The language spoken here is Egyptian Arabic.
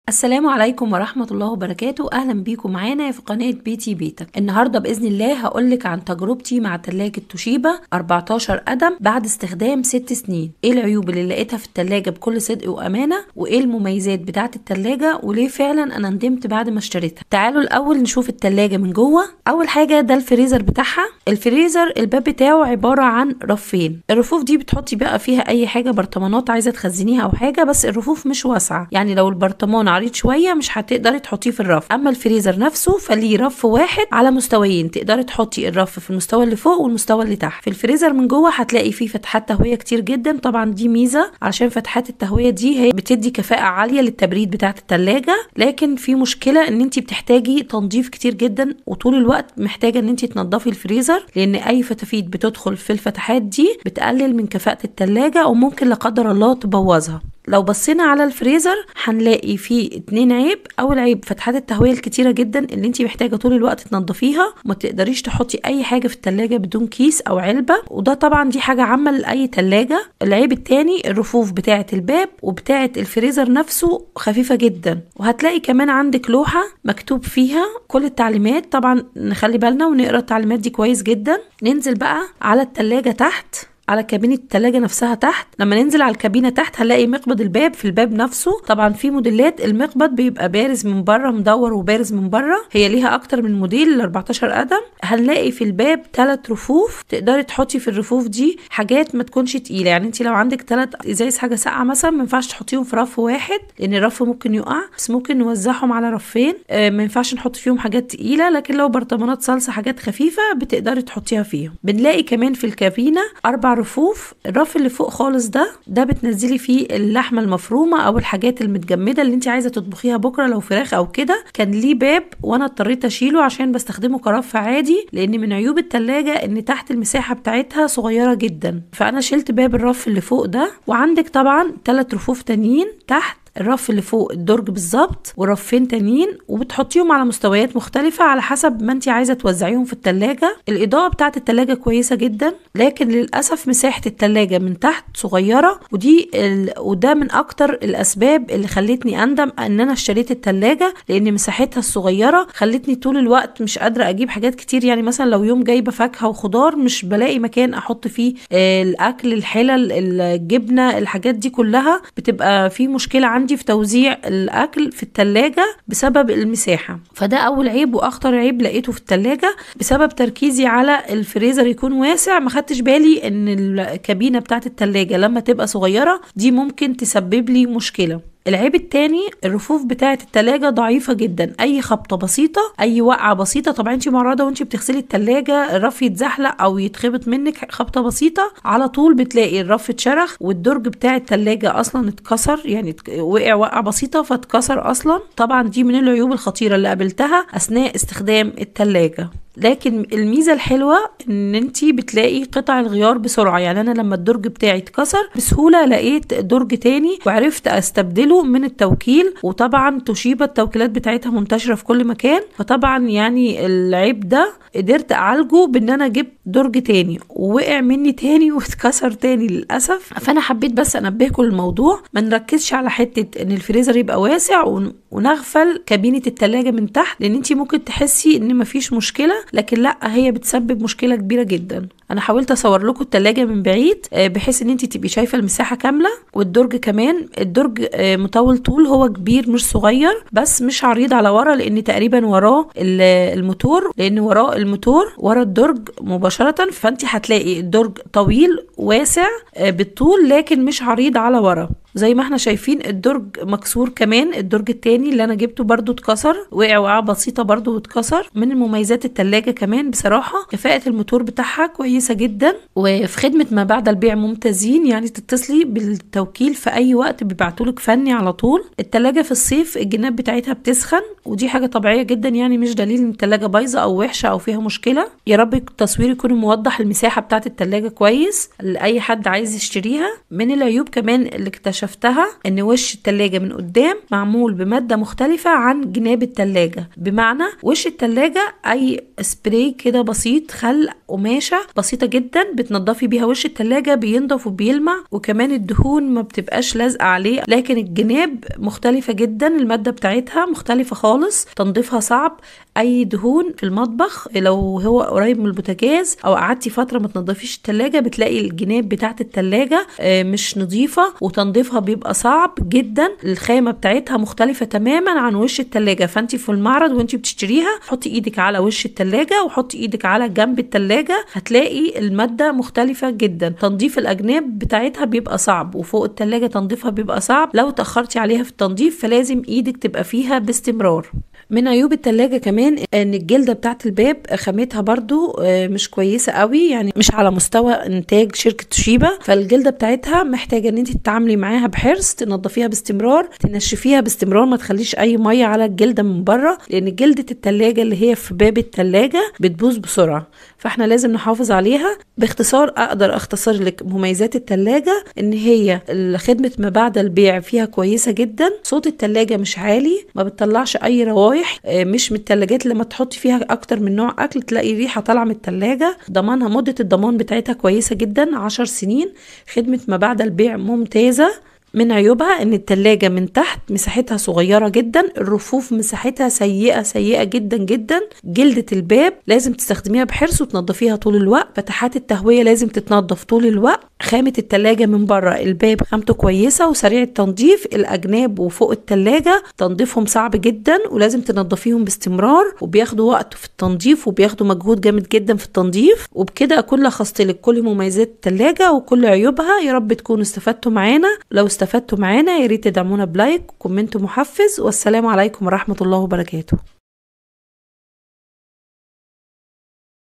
السلام عليكم ورحمة الله وبركاته أهلا بيكم معانا في قناة بيتي بيتك النهاردة بإذن الله هقولك عن تجربتي مع تلاجة توشيبا 14 قدم بعد استخدام 6 سنين إيه العيوب اللي لقيتها في التلاجة بكل صدق وأمانة وإيه المميزات بتاعة التلاجة وليه فعلا أنا ندمت بعد ما اشتريتها تعالوا الأول نشوف التلاجة من جوه أول حاجة ده الفريزر بتاعها الفريزر الباب بتاعه عبارة عن رفين الرفوف دي بتحطي بقى فيها أي حاجة برطمانات عايزة تخزنيها أو حاجة بس الرفوف مش واسعة يعني لو البرطمان عريض شويه مش هتقدري تحطيه في الرف اما الفريزر نفسه فليه رف واحد على مستويين تقدري تحطي الرف في المستوى اللي فوق والمستوى اللي تحت في الفريزر من جوه هتلاقي فيه فتحات تهويه كتير جدا طبعا دي ميزه علشان فتحات التهويه دي هي بتدي كفاءه عاليه للتبريد بتاعه التلاجة لكن في مشكله ان انت بتحتاجي تنظيف كتير جدا وطول الوقت محتاجه ان انت تنضفي الفريزر لان اي فتافيت بتدخل في الفتحات دي بتقلل من كفاءه التلاجة وممكن لا قدر الله تبوظها لو بصينا على الفريزر هنلاقي فيه اتنين عيب اول عيب فتحات التهويه الكتيره جدا اللي انت محتاجه طول الوقت تنضفيها وما تقدريش تحطي اي حاجه في التلاجة بدون كيس او علبه وده طبعا دي حاجه عامه لاي تلاجة العيب التاني الرفوف بتاعه الباب وبتاعه الفريزر نفسه خفيفه جدا وهتلاقي كمان عندك لوحه مكتوب فيها كل التعليمات طبعا نخلي بالنا ونقرا التعليمات دي كويس جدا ننزل بقى على التلاجة تحت على كابينة التلاجة نفسها تحت لما ننزل على الكابينة تحت هنلاقي مقبض الباب في الباب نفسه طبعا في موديلات المقبض بيبقى بارز من بره مدور وبارز من بره هي ليها اكتر من موديل ال 14 قدم هنلاقي في الباب ثلاث رفوف تقدري تحطي في الرفوف دي حاجات ما تكونش تقيله يعني انت لو عندك ثلاث ازايز حاجه ساقعه مثلا ما ينفعش تحطيهم في رف واحد لان الرف ممكن يقع بس ممكن نوزعهم على رفين آه ما ينفعش نحط فيهم حاجات تقيله لكن لو برطمانات صلصه حاجات خفيفه بتقدري تحطيها فيهم بنلاقي كمان في الكابينه اربع رفوف الرف اللي فوق خالص ده ده بتنزلي فيه اللحمه المفرومه او الحاجات المتجمده اللي انت عايزه تطبخيها بكره لو فراخ او كده كان ليه باب وانا اضطريت اشيله عشان بستخدمه كرف عادي لان من عيوب التلاجة ان تحت المساحه بتاعتها صغيره جدا فانا شلت باب الرف اللي فوق ده وعندك طبعا ثلاث رفوف تانيين تحت الرف اللي فوق الدرج بالظبط ورفين تانيين وبتحطيهم على مستويات مختلفة على حسب ما انت عايزة توزعيهم في التلاجة الإضاءة بتاعة التلاجة كويسة جدا لكن للأسف مساحة التلاجة من تحت صغيرة ودي ال... وده من أكتر الأسباب اللي خلتني أندم إن أنا اشتريت التلاجة لأن مساحتها الصغيرة خلتني طول الوقت مش قادرة أجيب حاجات كتير يعني مثلا لو يوم جايبة فاكهة وخضار مش بلاقي مكان أحط فيه الأكل الحلل الجبنة الحاجات دي كلها بتبقى في مشكلة عندي عندي في توزيع الاكل في التلاجة بسبب المساحة فده اول عيب واخطر عيب لقيته في التلاجة بسبب تركيزي على الفريزر يكون واسع ما خدتش بالي ان الكابينة بتاعت التلاجة لما تبقى صغيرة دي ممكن تسبب لي مشكلة العيب التاني الرفوف بتاعه التلاجة ضعيفة جدا اي خبطة بسيطة اي وقعة بسيطة طبعا انت معرضة وانت بتغسلي التلاجة الرف يتزحلق او يتخبط منك خبطة بسيطة على طول بتلاقي الرف اتشرخ والدرج بتاع التلاجة اصلا اتكسر يعني وقع وقعة بسيطة فاتكسر اصلا طبعا دي من العيوب الخطيرة اللي قابلتها اثناء استخدام التلاجة لكن الميزه الحلوه ان انت بتلاقي قطع الغيار بسرعه يعني انا لما الدرج بتاعي اتكسر بسهوله لقيت درج تاني وعرفت استبدله من التوكيل وطبعا توشيبا التوكيلات بتاعتها منتشره في كل مكان فطبعا يعني العيب ده قدرت اعالجه بان انا جبت درج تاني ووقع مني تاني واتكسر تاني للاسف فانا حبيت بس انبهكم للموضوع ما نركزش على حته ان الفريزر يبقى واسع ونغفل كابينه التلاجة من تحت لان انت ممكن تحسي ان مفيش مشكله لكن لا هي بتسبب مشكله كبيره جدا انا حاولت اصور لكم التلاجة من بعيد بحيث ان انت تبقي شايفه المساحه كامله والدرج كمان الدرج مطول طول هو كبير مش صغير بس مش عريض على ورا لان تقريبا وراه الموتور لان وراه الموتور ورا الدرج مباشره فانت هتلاقي الدرج طويل واسع بالطول لكن مش عريض على ورا زي ما احنا شايفين الدرج مكسور كمان الدرج التاني اللي انا جبته برضو اتكسر وقع وقعه بسيطه برضو واتكسر من المميزات التلاجة كمان بصراحه كفاءه الموتور بتاعها كويسه جدا وفي خدمه ما بعد البيع ممتازين يعني تتصلي بالتوكيل في اي وقت بيبعتولك فني على طول التلاجة في الصيف الجناب بتاعتها بتسخن ودي حاجه طبيعيه جدا يعني مش دليل ان التلاجة بايظه او وحشه او فيها مشكله يا رب التصوير يكون موضح المساحه بتاعت التلاجة كويس لاي حد عايز يشتريها من العيوب كمان اللي اكتشف اكتشفتها ان وش التلاجة من قدام معمول بمادة مختلفة عن جناب التلاجة بمعنى وش التلاجة اي سبراي كده بسيط خل قماشة بسيطة جدا بتنضفي بيها وش التلاجة بينضف وبيلمع وكمان الدهون ما بتبقاش لازقة عليه لكن الجناب مختلفة جدا المادة بتاعتها مختلفة خالص تنظيفها صعب اي دهون في المطبخ لو هو قريب من البوتاجاز او قعدتي فتره ما تنضفيش التلاجة بتلاقي الجناب بتاعت التلاجة آه، مش نظيفه وتنظيفها بيبقى صعب جدا الخامه بتاعتها مختلفه تماما عن وش التلاجة فانت في المعرض وانت بتشتريها حطي ايدك على وش التلاجة وحطي ايدك على جنب التلاجة هتلاقي الماده مختلفه جدا تنظيف الاجناب بتاعتها بيبقى صعب وفوق التلاجة تنظيفها بيبقى صعب لو تاخرتي عليها في التنظيف فلازم ايدك تبقى فيها باستمرار من عيوب التلاجة كمان ان الجلدة بتاعت الباب خامتها برضو آه، مش كويسة قوي يعني مش على مستوى انتاج شركة توشيبا فالجلدة بتاعتها محتاجة ان انت تتعاملي معاها بحرص تنضفيها باستمرار تنشفيها باستمرار ما تخليش اي مية على الجلدة من بره لان جلدة التلاجة اللي هي في باب التلاجة بتبوظ بسرعة فاحنا لازم نحافظ عليها باختصار اقدر اختصر لك مميزات التلاجة ان هي خدمة ما بعد البيع فيها كويسة جدا صوت التلاجة مش عالي ما بتطلعش اي روايح آه، مش من التلاجات اللي لما تحطي فيها اكتر من نوع اكل تلاقي ريحة طالعة من التلاجة ضمانها مدة الضمان بتاعتها كويسة جدا عشر سنين خدمة ما بعد البيع ممتازة من عيوبها ان التلاجة من تحت مساحتها صغيرة جدا الرفوف مساحتها سيئة سيئة جدا جدا جلدة الباب لازم تستخدميها بحرص وتنضفيها طول الوقت فتحات التهوية لازم تتنضف طول الوقت خامة التلاجة من بره الباب خامته كويسة وسريع التنظيف الأجناب وفوق التلاجة تنظيفهم صعب جدا ولازم تنضفيهم باستمرار وبياخدوا وقت في التنظيف وبياخدوا مجهود جامد جدا في التنظيف وبكده أكون لخصت لك كل مميزات التلاجة وكل عيوبها يا رب تكونوا استفدتوا معانا لو استفدتوا معانا يا ريت تدعمونا بلايك وكومنت محفز والسلام عليكم ورحمة الله وبركاته